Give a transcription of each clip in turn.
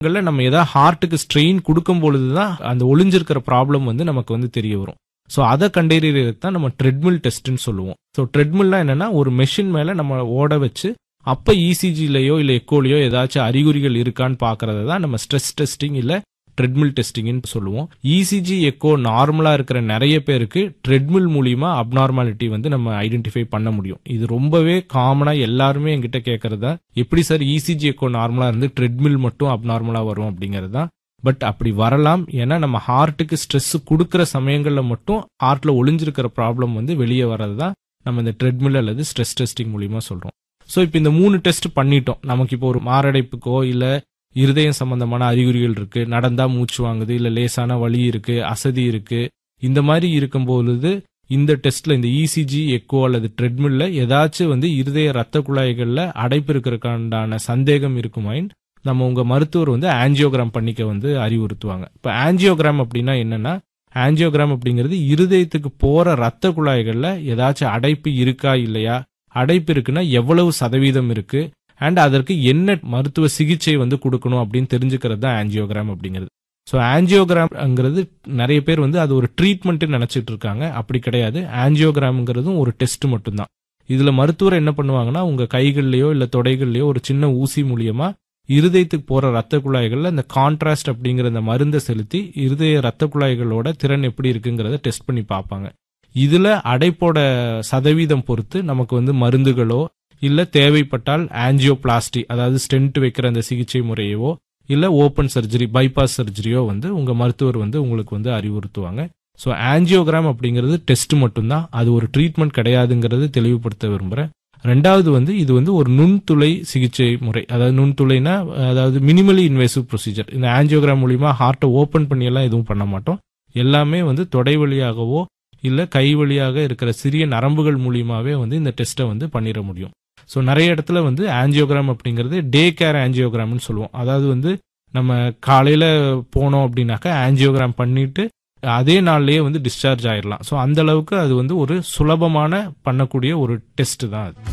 ங்கள்ல நம்ம ஏதாவது ஹார்ட்டுக்கு ஸ்ட்ரெயின் கொடுக்கும் பொழுது தான் அந்த ஒளிஞ்சிருக்கிற ப்ராப்ளம் வந்து நமக்கு வந்து தெரிய வரும் ஸோ அதை கண்டறியறதுக்கு தான் நம்ம ட்ரெட்மில் டெஸ்ட்னு சொல்லுவோம் ஸோ ட்ரெட்மில்னா என்னன்னா ஒரு மெஷின் மேல நம்ம ஓட வச்சு அப்ப இசிஜிலையோ இல்ல எக்கோலையோ ஏதாச்சும் அறிகுறிகள் இருக்கான்னு பாக்குறத தான் நம்ம ஸ்ட்ரெஸ் டெஸ்டிங் இல்ல ட்ரெட்மில் டெஸ்டிங்னு சொல்லுவோம் இசிஜி எக்கோ நார்மலா இருக்கிற நிறைய பேருக்கு ட்ரெட்மில் மூலியமா அப்நார்மாலிட்டி வந்து நம்ம ஐடென்டிஃபை பண்ண முடியும் இது ரொம்பவே காமனா எல்லாருமே என்கிட்ட கேட்கறதா எப்படி சார் இசிஜி எக்கோ நார்மலா இருந்து ட்ரெட்மில் மட்டும் அப்நார்மலா வரும் அப்படிங்கிறது தான் பட் அப்படி வரலாம் ஏன்னா நம்ம ஹார்ட்டுக்கு ஸ்ட்ரெஸ் கொடுக்கிற சமயங்கள்ல மட்டும் ஹார்ட்ல ஒளிஞ்சிருக்கிற ப்ராப்ளம் வந்து வெளியே வர்றது தான் நம்ம இந்த ட்ரெட்மில் அல்லது ஸ்ட்ரெஸ் டெஸ்டிங் மூலியமா சொல்றோம் ஸோ இப்போ இந்த மூணு டெஸ்ட் பண்ணிட்டோம் நமக்கு இப்போ ஒரு மாரடைப்புக்கோ இல்ல இருதயம் சம்பந்தமான அறிகுறிகள் இருக்கு நடந்தா மூச்சு வாங்குது இல்ல லேசான வலி இருக்கு அசதி இருக்கு இந்த மாதிரி இருக்கும் பொழுது இந்த டெஸ்ட்ல இந்த இசிஜி எக்கோ அல்லது ட்ரெட்மில்ல ஏதாச்சும் வந்து இருதய ரத்த குழாய்கள்ல அடைப்பு இருக்கிறதுக்கான சந்தேகம் இருக்குமாயின் நம்ம உங்க மருத்துவர் வந்து ஆஞ்சியோகிராம் பண்ணிக்க வந்து அறிவுறுத்துவாங்க இப்ப ஆஞ்சியோகிராம் அப்படின்னா என்னன்னா ஆஞ்சியோகிராம் அப்படிங்கிறது இருதயத்துக்கு போற ரத்த குழாய்கள்ல ஏதாச்சும் அடைப்பு இருக்கா இல்லையா அடைப்பு இருக்குன்னா எவ்வளவு சதவீதம் இருக்கு அண்ட் அதற்கு என்ன மருத்துவ சிகிச்சை வந்து கொடுக்கணும் அப்படின்னு தெரிஞ்சுக்கிறது தான் ஆஞ்சியோகிராம் அப்படிங்கிறது ஸோ ஆஞ்சியோகிராம்ங்கிறது நிறைய பேர் வந்து அது ஒரு ட்ரீட்மெண்ட் நினைச்சிட்டு இருக்காங்க அப்படி கிடையாது ஆஞ்சியோகிராம்ங்கிறதும் ஒரு டெஸ்ட் மட்டும்தான் இதுல மருத்துவர் என்ன பண்ணுவாங்கன்னா உங்க கைகள்லயோ இல்ல தொடைகள்லயோ ஒரு சின்ன ஊசி மூலியமா இருதயத்துக்கு போற ரத்த குழாய்கள்ல இந்த கான்ட்ராஸ்ட் அப்படிங்கிற இந்த மருந்தை செலுத்தி இருதய ரத்த குழாய்களோட திறன் எப்படி இருக்குங்கிறத டெஸ்ட் பண்ணி பார்ப்பாங்க இதுல அடைப்போட சதவீதம் பொறுத்து நமக்கு வந்து மருந்துகளோ இல்ல தேவைப்பட்டால் ஆஞ்சியோபிளாஸ்டி அதாவது ஸ்டென்ட் வைக்கிற அந்த சிகிச்சை முறையவோ இல்ல ஓபன் சர்ஜரி பைபாஸ் சர்ஜரியோ வந்து உங்க மருத்துவர் வந்து உங்களுக்கு வந்து அறிவுறுத்துவாங்க ஸோ ஆஞ்சியோகிராம் அப்படிங்கிறது டெஸ்ட் மட்டும்தான் அது ஒரு ட்ரீட்மெண்ட் கிடையாதுங்கிறது தெளிவுபடுத்த விரும்புறேன் ரெண்டாவது வந்து இது வந்து ஒரு நுண்துளை சிகிச்சை முறை அதாவது நுண்துளைனா அதாவது மினிமலி இன்வேசிவ் ப்ரொசீஜர் இந்த ஆஞ்சியோகிராம் மூலியமா ஹார்ட்டை ஓபன் பண்ணி எல்லாம் எதுவும் பண்ண மாட்டோம் எல்லாமே வந்து தொடை வழியாகவோ இல்ல கை வழியாக இருக்கிற சிறிய நரம்புகள் மூலியமாவே வந்து இந்த டெஸ்ட்டை வந்து பண்ணிட முடியும் ஸோ நிறைய இடத்துல வந்து ஆஞ்சியோகிராம் அப்படிங்கிறது டே கேர் ஆஞ்சியோகிராம்னு சொல்லுவோம் அதாவது வந்து நம்ம காலையில போனோம் அப்படின்னாக்கா ஆஞ்சியோகிராம் பண்ணிட்டு அதே நாள்லயே வந்து டிஸ்சார்ஜ் ஆயிடலாம் ஸோ அந்த அளவுக்கு அது வந்து ஒரு சுலபமான பண்ணக்கூடிய ஒரு டெஸ்ட் தான் அது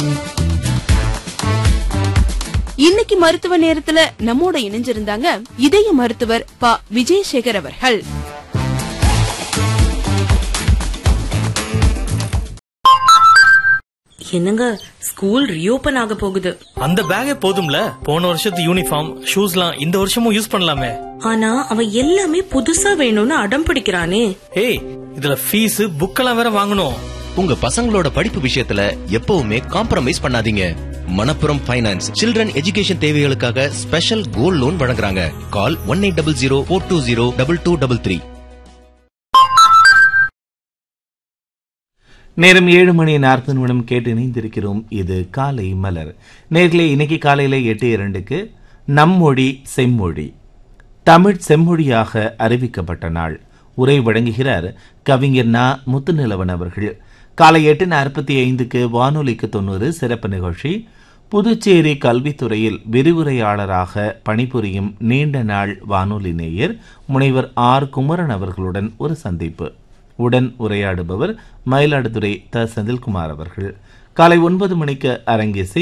இன்னைக்கு மருத்துவ நேரத்துல நம்மோட இணைஞ்சிருந்தாங்க இதய மருத்துவர் ப விஜயசேகர் அவர்கள் என்னங்க ஸ்கூல் ரீஓபன் ஆக போகுது அந்த பேக்கே போதும்ல போன வருஷத்து யூனிஃபார்ம் ஷூஸ்லாம் இந்த வருஷமும் யூஸ் பண்ணலாமே ஆனா அவன் எல்லாமே புதுசா வேணும்னு அடம் பிடிக்கிறானே ஏய் இதுல ஃபீஸ் புக்கெல்லாம் வேற வாங்கணும் உங்க பசங்களோட படிப்பு விஷயத்துல எப்பவுமே காம்ப்ரமைஸ் பண்ணாதீங்க மணப்புரம் ஃபைனான்ஸ் சில்ட்ரன் எஜுகேஷன் தேவைகளுக்காக ஸ்பெஷல் கோல்ட் லோன் வழங்குறாங்க call one eight double zero four two zero double two double three நேரம் ஏழு மணி நாற்பது நிமிடம் கேட்டு இணைந்திருக்கிறோம் இது காலை மலர் நேர்களே இன்னைக்கு காலையில எட்டு இரண்டுக்கு நம்மொழி செம்மொழி தமிழ் செம்மொழியாக அறிவிக்கப்பட்ட நாள் உரை வழங்குகிறார் கவிஞர் நா முத்துநிலவன் அவர்கள் காலை எட்டு நாற்பத்தி ஐந்துக்கு வானொலிக்கு தொண்ணூறு சிறப்பு நிகழ்ச்சி புதுச்சேரி கல்வித்துறையில் விரிவுரையாளராக பணிபுரியும் நீண்ட நாள் வானொலி நேயர் முனைவர் ஆர் குமரன் அவர்களுடன் ஒரு சந்திப்பு உடன் உரையாடுபவர் மயிலாடுதுறை த செந்தில்குமார் அவர்கள் காலை ஒன்பது மணிக்கு அரங்கேசி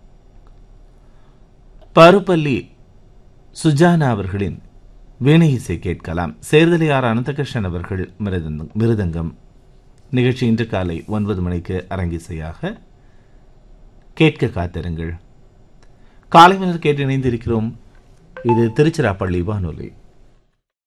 பருப்பள்ளி சுஜானா அவர்களின் வீணை இசை கேட்கலாம் சேர்தலையார் அனந்தகிருஷ்ணன் அவர்கள் மிருதங்கம் மிருதங்கம் நிகழ்ச்சி இன்று காலை ஒன்பது மணிக்கு அரங்கிசையாக கேட்க காத்திருங்கள் காலை மலர் கேட்டு இணைந்திருக்கிறோம் இது திருச்சிராப்பள்ளி வானொலி